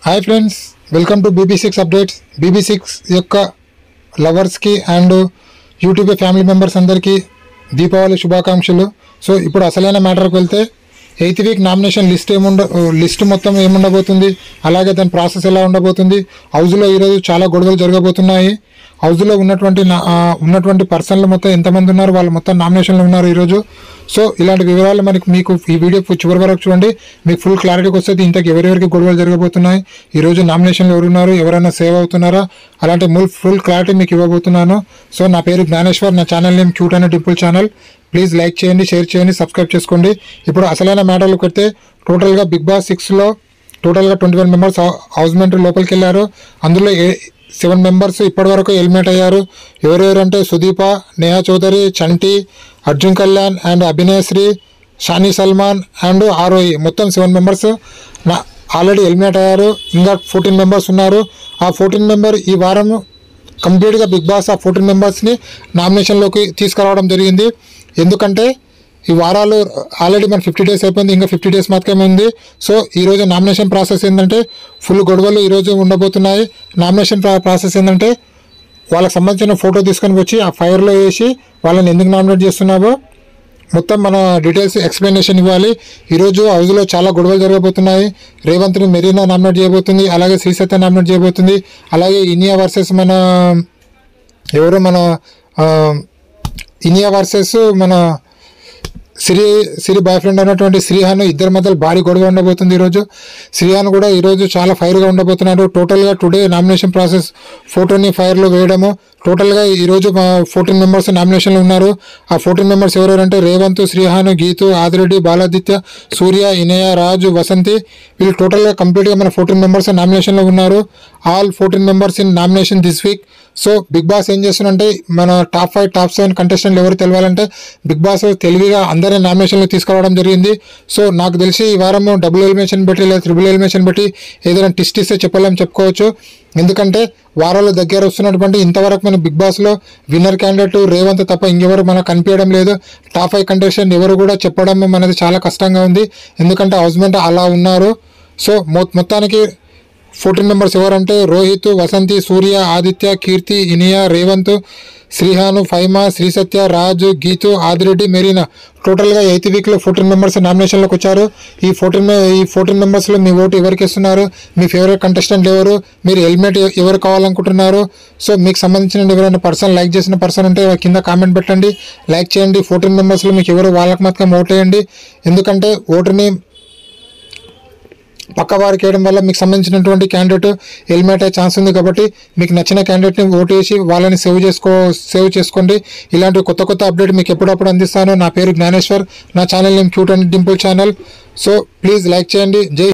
hi friends welcome to BB six updates BB six యొక్క లవర్స్కి and YouTube family members అందరికీ దీపావళి శుభాకాంక్షలు so ఇప్పుడు అసలైన మ్యాటర్కి వెళ్తే ఎయిత్ వీక్ నామినేషన్ లిస్ట్ ఏముండ లిస్ట్ మొత్తం ఏముండబోతుంది అలాగే దాని ప్రాసెస్ ఎలా ఉండబోతుంది హౌస్లో ఈరోజు చాలా గొడవలు జరగబోతున్నాయి హౌస్లో ఉన్నటువంటి నా- ఆ, ఉన్నటువంటి పర్సన్లు మొత్తం ఎంతమంది ఉన్నారు వాళ్ళు మొత్తం నామినేషన్లో ఉన్నారు ఈరోజు సో ఇలాంటి వివరాలు మనకి మీకు ఈ వీడియో చివరి వరకు చూడండి మీకు ఫుల్ క్లారిటీకి వస్తుంది ఇంతకు ఎవరెవరికి గొడవలు జరగబోతున్నాయి ఈరోజు నామినేషన్లు ఎవరున్నారు ఎవరైనా సేవ్ అవుతున్నారా అలాంటి ఫుల్ ఫుల్ క్లారిటీ మీకు ఇవ్వబోతున్నాను సో నా పేరు జ్ఞానేశ్వర్ నా ఛానల్ నేమ్ క్యూట్ అనే టింపుల్ ఛానల్ ప్లీజ్ లైక్ చేయండి షేర్ చేయండి సబ్స్క్రైబ్ చేసుకోండి ఇప్పుడు అసలైన మ్యాటర్లకు వస్తే టోటల్గా బిగ్ బాస్ సిక్స్లో టోటల్గా ట్వంటీ వన్ మెంబర్స్ హౌస్ మెంట్ లోపలికి వెళ్ళారు అందులో ఏ సెవెన్ మెంబర్స్ ఇప్పటివరకు ఎలిమినేట్ అయ్యారు ఎవరెవరంటే సుదీప నేహా చౌదరి చంటి అర్జున్ కళ్యాణ్ అండ్ అభినయశ్రీ షానీ సల్మాన్ అండ్ ఆరోయి మొత్తం సెవెన్ మెంబర్స్ నా ఆల్రెడీ ఎలిమినేట్ అయ్యారు ఇంకా ఫోర్టీన్ మెంబర్స్ ఉన్నారు ఆ ఫోర్టీన్ మెంబర్ ఈ వారం కంప్లీట్గా బిగ్ బాస్ ఆ ఫోర్టీన్ మెంబర్స్ని నామినేషన్లోకి తీసుకురావడం జరిగింది ఎందుకంటే ఈ వారాలు ఆల్రెడీ మన ఫిఫ్టీ డేస్ అయిపోయింది ఇంకా ఫిఫ్టీ డేస్ మాత్రమే ఉంది సో ఈరోజు నామినేషన్ ప్రాసెస్ ఏంటంటే ఫుల్ గొడవలు ఈరోజు ఉండబోతున్నాయి నామినేషన్ ప్రా- ప్రాసెస్ ఏంటంటే వాళ్ళకి సంబంధించిన ఫోటో తీసుకొని వచ్చి ఆ ఫైర్లో వేసి వాళ్ళని ఎందుకు నామినేట్ చేస్తున్నావో మొత్తం మన డీటెయిల్స్ ఎక్స్ప్లెనేషన్ ఇవ్వాలి ఈరోజు హౌస్లో చాలా గొడవలు జరగబోతున్నాయి రేవంత్ని మెరీనా నామినేట్ చేయబోతుంది అలాగే శ్రీసత్య నామినేట్ చేయబోతుంది అలాగే ఇనియా వర్సెస్ మన ఎవరు మన ఆ, ఇనియా వర్సెస్ మన సిరి సిరి బాయ్ ఫ్రెండ్ అయినటువంటి శ్రీహాన్ ఇద్దరి మధ్యలో భారీ గొడవ ఉండబోతుంది ఈరోజు శ్రీహాన్ కూడా ఈరోజు చాలా ఫైర్గా ఉండబోతున్నారు టోటల్గా టుడే నామినేషన్ ప్రాసెస్ ఫోటోని ఫైర్లో వేయడము టోటల్గా ఈరోజు మా ఫోర్టీన్ మెంబర్స్ నామినేషన్లో ఉన్నారు ఆ ఫోర్టీన్ మెంబర్స్ ఎవరెవరంటే రేవంత్ శ్రీహాన్ గీతు ఆదిరెడ్డి బాలాదిత్య సూర్య ఇనయ రాజు వసంతి వీళ్ళు టోటల్గా కంప్లీట్గా మన ఫోర్టీన్ మెంబర్స్ నామినేషన్లో ఉన్నారు all fourteen members in nomination this week so Big Boss ఏం చేస్తుందంటే మన టాప్ ఫైవ్ టాప్ సెవెన్ కంటెస్టెంట్లు ఎవరు తెలవాలంటే బిగ్ బాస్ తెలివిగా అందరినీ నామినేషన్లో తీసుకురావడం జరిగింది సో నాకు తెలిసి ఈ వారం డబుల్ ఎలిమినేషన్ పెట్టి లేదా త్రిబుల్ ఎలిమినేషన్ పెట్టి ఏదైనా టిస్ట్ ఇస్తే చెప్పలేం చెప్పుకోవచ్చు ఎందుకంటే వారాలు దగ్గర వస్తున్నటువంటి ఇంతవరకు మన బిగ్ బాస్లో విన్నర్ క్యాండిడేట్ రేవంత్ తప్ప ఇంకెవరు మనకు కనిపించడం లేదు టాప్ ఫైవ్ కంటెస్టెంట్ ఎవరు కూడా చెప్పడం మనది చాలా కష్టంగా ఉంది ఎందుకంటే హౌస్మెంట్ అలా ఉన్నారు సో మొ- మొత్తానికి ఫోర్టీన్ మెంబర్స్ ఎవరంటే రోహిత్ వసంతి సూర్య ఆదిత్య కీర్తి ఇనియా రేవంత్ శ్రీహాను ఫైమా శ్రీసత్య రాజు గీతు ఆదిరెడ్డి మెరీనా టోటల్గా ఎయిత్ వీక్లో ఫోర్టీన్ మెంబర్స్ నామినేషన్లోకి వచ్చారు ఈ ఫోర్టీన్ ఈ ఫోర్టీన్ మెంబర్స్లో మీ ఓటు ఎవరికి ఇస్తున్నారు మీ ఫేవరెట్ కంటెస్టెంట్ ఎవరు మీరు హెల్మెట్ ఎవరు కావాలనుకుంటున్నారు సో మీకు సంబంధించిన ఎవరైనా పర్సన్ లైక్ చేసిన పర్సన్ ఉంటే కింద కామెంట్ పెట్టండి లైక్ చేయండి ఫోర్టీన్ మెంబర్స్లో మీకు ఎవరు వాళ్ళకి మాత్రం ఓట్ వేయండి ఎందుకంటే ఓటుని పక్క వారికి వేయడం వల్ల మీకు సంబంధించినటువంటి క్యాండిడేట్ హెల్మెట్ అయ్యే ఛాన్స్ ఉంది కాబట్టి మీకు నచ్చిన క్యాండిడేట్ని ఓటు వేసి వాళ్ళని సేవ్ చేసుకో సేవ్ చేసుకోండి ఇలాంటి కొత్త కొత్త అప్డేట్ మీకు ఎప్పుడప్పుడు అందిస్తాను నా పేరు జ్ఞానేశ్వర్ నా channel name cute and dimple channel so please like చేయండి జై